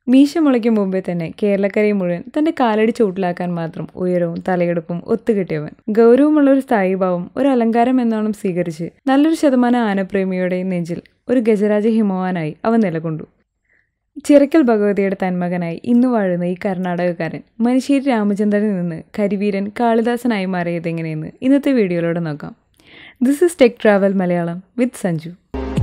മീശ മുളയ്ക്കും മുമ്പേ തന്നെ കേരളക്കരയെ മുഴുവൻ തന്റെ കാലടി ചൂട്ടിലാക്കാൻ മാത്രം ഉയരവും തലയെടുപ്പും ഒത്തുകിട്ടിയവൻ ഗൗരവമുള്ള ഒരു സ്ഥായിഭാവം ഒരു അലങ്കാരം എന്നോണം സ്വീകരിച്ച് നല്ലൊരു ശതമാനം ആനപ്രേമിയുടെ നെഞ്ചിൽ ഒരു ഗജരാജ ഹിമവാനായി അവൻ നിലകൊണ്ടു ചിറക്കൽ ഭഗവതിയുടെ തന്മകനായി ഇന്ന് വാഴുന്ന ഈ കർണാടകക്കാരൻ മനുശ്ശേരി രാമചന്ദ്രനിൽ നിന്ന് കരിവീരൻ കാളിദാസനായി മാറിയത് എങ്ങനെയെന്ന് ഇന്നത്തെ വീഡിയോയിലൂടെ നോക്കാം this is tech travel Malayalam with Sanju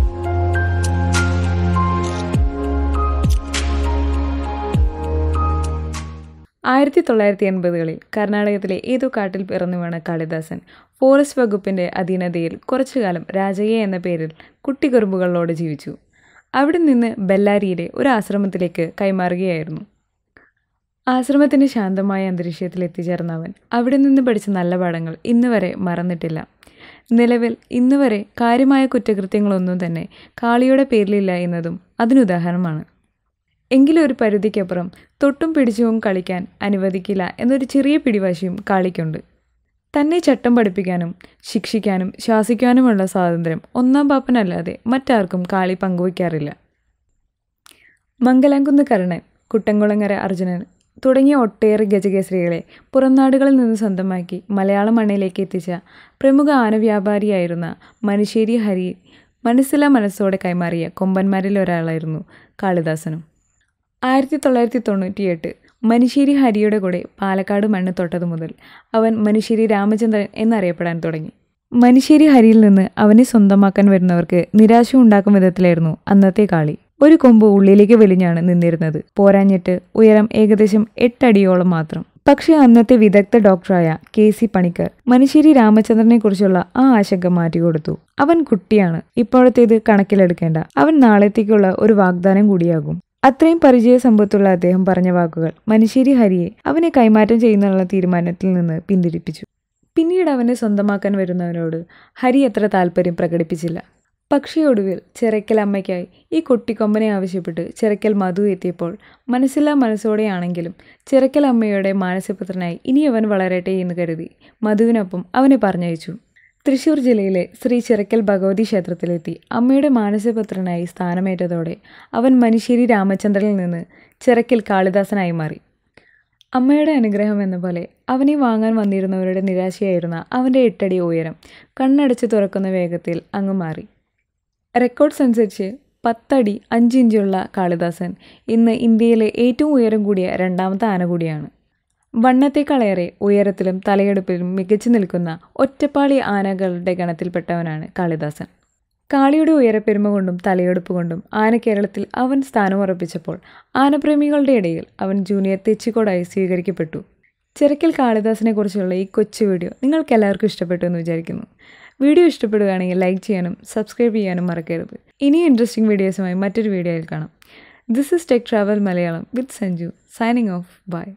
ആയിരത്തി തൊള്ളായിരത്തി എൺപതുകളിൽ കർണാടകത്തിലെ ഏതോ കാട്ടിൽ പിറന്നു വീണ കാളിദാസൻ ഫോറസ്റ്റ് വകുപ്പിന്റെ അധീനതയിൽ കുറച്ചുകാലം രാജയ്യ എന്ന പേരിൽ കുട്ടിക്കുറുമ്പുകളോട് ജീവിച്ചു അവിടെ നിന്ന് ബെല്ലാരിയിലെ ഒരു ആശ്രമത്തിലേക്ക് കൈമാറുകയായിരുന്നു ആശ്രമത്തിന്റെ ശാന്തമായ അന്തരീക്ഷത്തിൽ എത്തിച്ചേർന്ന അവൻ അവിടെ നിന്ന് പഠിച്ച നല്ല പാഠങ്ങൾ ഇന്ന് വരെ മറന്നിട്ടില്ല നിലവിൽ ഇന്ന് വരെ കാര്യമായ കുറ്റകൃത്യങ്ങളൊന്നും തന്നെ കാളിയുടെ പേരിലില്ല എന്നതും അതിനുദാഹരണമാണ് എങ്കിലും ഒരു പരിധിക്കപ്പുറം തൊട്ടും പിടിച്ചും കളിക്കാൻ അനുവദിക്കില്ല എന്നൊരു ചെറിയ പിടിവാശിയും കാളിക്കുണ്ട് തന്നെ ചട്ടം പഠിപ്പിക്കാനും ശിക്ഷിക്കാനും ശാസിക്കാനുമുള്ള സ്വാതന്ത്ര്യം ഒന്നാം പാപ്പനല്ലാതെ മറ്റാർക്കും കാളി പങ്കുവയ്ക്കാറില്ല മംഗലാംകുന്ന് കർണൻ കുട്ടംകുളങ്ങര അർജുനൻ തുടങ്ങിയ ഒട്ടേറെ ഗജകേസരികളെ പുറംനാടുകളിൽ നിന്ന് സ്വന്തമാക്കി മലയാള മണ്ണിലേക്ക് എത്തിച്ച പ്രമുഖ ആനവ്യാപാരിയായിരുന്ന മനുശ്ശേരി ഹരി മനസ്സില മനസ്സോടെ കൈമാറിയ കൊമ്പന്മാരിൽ ഒരാളായിരുന്നു കാളിദാസനും ആയിരത്തി തൊള്ളായിരത്തി തൊണ്ണൂറ്റിയെട്ട് മനുശ്ശേരി ഹരിയുടെ കൂടെ പാലക്കാട് മണ്ണ് തൊട്ടതു മുതൽ അവൻ മനുശ്ശേരി രാമചന്ദ്രൻ എന്നറിയപ്പെടാൻ തുടങ്ങി മനുശ്ശേരി ഹരിയിൽ നിന്ന് അവനെ സ്വന്തമാക്കാൻ വരുന്നവർക്ക് നിരാശ ഉണ്ടാക്കും വിധത്തിലായിരുന്നു അന്നത്തെ കാളി ഒരു കൊമ്പ് ഉള്ളിലേക്ക് വലിഞ്ഞാണ് നിന്നിരുന്നത് പോരാഞ്ഞിട്ട് ഉയരം ഏകദേശം എട്ടടിയോളം മാത്രം പക്ഷേ അന്നത്തെ വിദഗ്ധ ഡോക്ടറായ കെ സി പണിക്കർ മനുശ്ശേരി രാമചന്ദ്രനെ കുറിച്ചുള്ള ആ ആശങ്ക മാറ്റിക്കൊടുത്തു അവൻ കുട്ടിയാണ് ഇപ്പോഴത്തേത് കണക്കിലെടുക്കേണ്ട അവൻ നാളത്തേക്കുള്ള ഒരു വാഗ്ദാനം കൂടിയാകും അത്രയും പരിചയ സമ്പത്തുള്ള അദ്ദേഹം പറഞ്ഞ വാക്കുകൾ മനുശ്ശേരി ഹരിയെ അവനെ കൈമാറ്റം ചെയ്യുന്നുള്ള തീരുമാനത്തിൽ നിന്ന് പിന്തിരിപ്പിച്ചു പിന്നീട് അവനെ സ്വന്തമാക്കാൻ വരുന്നവനോട് ഹരി അത്ര താല്പര്യം പ്രകടിപ്പിച്ചില്ല പക്ഷേ ഒടുവിൽ ചിറക്കൽ അമ്മയ്ക്കായി ഈ കുട്ടിക്കൊമ്പനെ ആവശ്യപ്പെട്ട് ചിറക്കൽ മധു എത്തിയപ്പോൾ മനസ്സില്ലാ മനസ്സോടെയാണെങ്കിലും ചിറക്കൽ അമ്മയുടെ മാനസപുത്രനായി ഇനി അവൻ വളരട്ടെ എന്ന് കരുതി മധുവിനൊപ്പം അവനെ പറഞ്ഞയച്ചു തൃശൂർ ജില്ലയിലെ ശ്രീ ചിറക്കൽ ഭഗവതി ക്ഷേത്രത്തിലെത്തി അമ്മയുടെ മാനസപുത്രനായി സ്ഥാനമേറ്റതോടെ അവൻ മനുശ്ശേരി രാമചന്ദ്രനിൽ നിന്ന് ചിറക്കൽ കാളിദാസനായി മാറി അമ്മയുടെ അനുഗ്രഹം എന്ന പോലെ അവനെ വാങ്ങാൻ വന്നിരുന്നവരുടെ നിരാശയായിരുന്ന അവൻ്റെ എട്ടടി ഉയരം കണ്ണടച്ച് തുറക്കുന്ന വേഗത്തിൽ അങ്ങ് മാറി റെക്കോർഡ്സ് അനുസരിച്ച് പത്തടി അഞ്ച് ഇഞ്ചുള്ള കാളിദാസൻ ഇന്ന് ഇന്ത്യയിലെ ഏറ്റവും ഉയരം കൂടിയ രണ്ടാമത്തെ ആന കൂടിയാണ് വണ്ണത്തേക്കാളേറെ ഉയരത്തിലും തലയെടുപ്പിലും മികച്ചു നിൽക്കുന്ന ഒറ്റപ്പാളി ആനകളുടെ ഗണത്തിൽപ്പെട്ടവനാണ് കാളിദാസൻ കാളിയുടെ ഉയരപ്പെരുമ കൊണ്ടും തലയെടുപ്പ് കൊണ്ടും ആന കേരളത്തിൽ അവൻ സ്ഥാനമുറപ്പിച്ചപ്പോൾ ആനപ്രേമികളുടെ ഇടയിൽ അവൻ ജൂനിയർ തെച്ചിക്കോടായി സ്വീകരിക്കപ്പെട്ടു ചിറക്കൽ കാളിദാസിനെ കുറിച്ചുള്ള ഈ കൊച്ചു വീഡിയോ നിങ്ങൾക്ക് എല്ലാവർക്കും ഇഷ്ടപ്പെട്ടു എന്ന് വിചാരിക്കുന്നു വീഡിയോ ഇഷ്ടപ്പെടുകയാണെങ്കിൽ ലൈക്ക് ചെയ്യാനും സബ്സ്ക്രൈബ് ചെയ്യാനും മറക്കരുത് ഇനിയും ഇൻട്രസ്റ്റിംഗ് വീഡിയോസുമായി മറ്റൊരു വീഡിയോയിൽ കാണാം this is tech travel Malayalam with Sanju signing off by